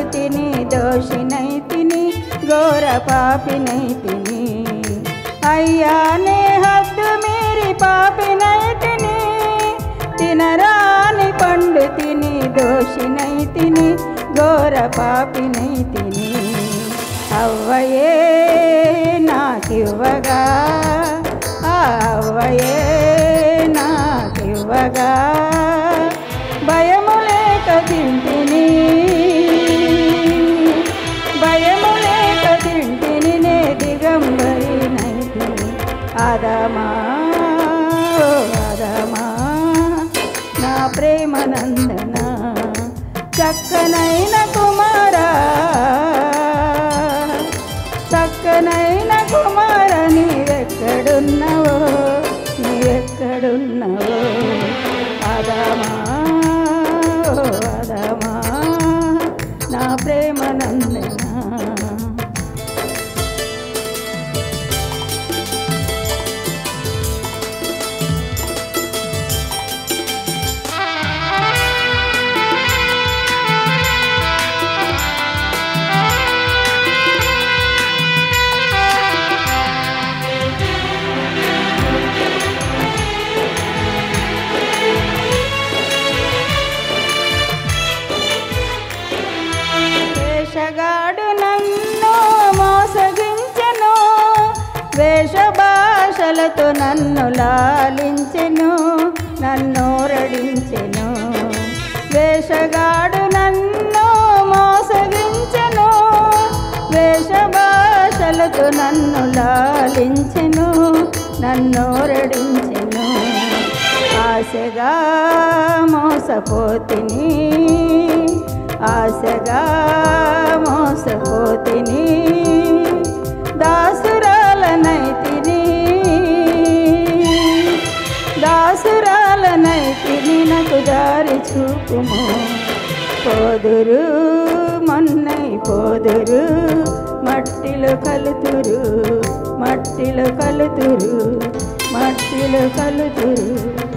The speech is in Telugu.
తిని దోషినైతిని ఘోర పాపినైతిని అయ్యా నే హద్దు మీరి పాపినైతిని తినరాని పండు తిని దోషినైతిని ఘోర పాపినైతిని అవ్వయే నాకివ్వగా ఆ అవ్వయే నాకివ్వగా భయము లేక తింటిని భయము లేక తింటిని నే దిగంబరి నైతిని ఆదామా ఓ ఆదామా నా ప్రేమ నందన చక్కనైన కుమారా చక్కనైన కుమార నీవెక్కడున్నావో నీవెక్కడున్నావో ఆదామా ఓ ఆదామా నా ప్రేమ నందన వేషగాడు నన్ను మోసగించెను వేష భాషలతో నన్ను లాలించెను నన్ను రడించెను వేషగాడు నన్ను మోసగించెను వేష భాషలతో నన్ను లాలించెను నన్ను రడించెను ఆశగా మోసపోతిని ఆశగా మోసపోతిని దాసురాలనైతిని దాసురాలనైతిని నాకు దారి చూపుము పోదురు మొన్నై పోదురు మట్టిలో కలుతురు మట్టిలో కలుతురు మట్టిలో కలుతురు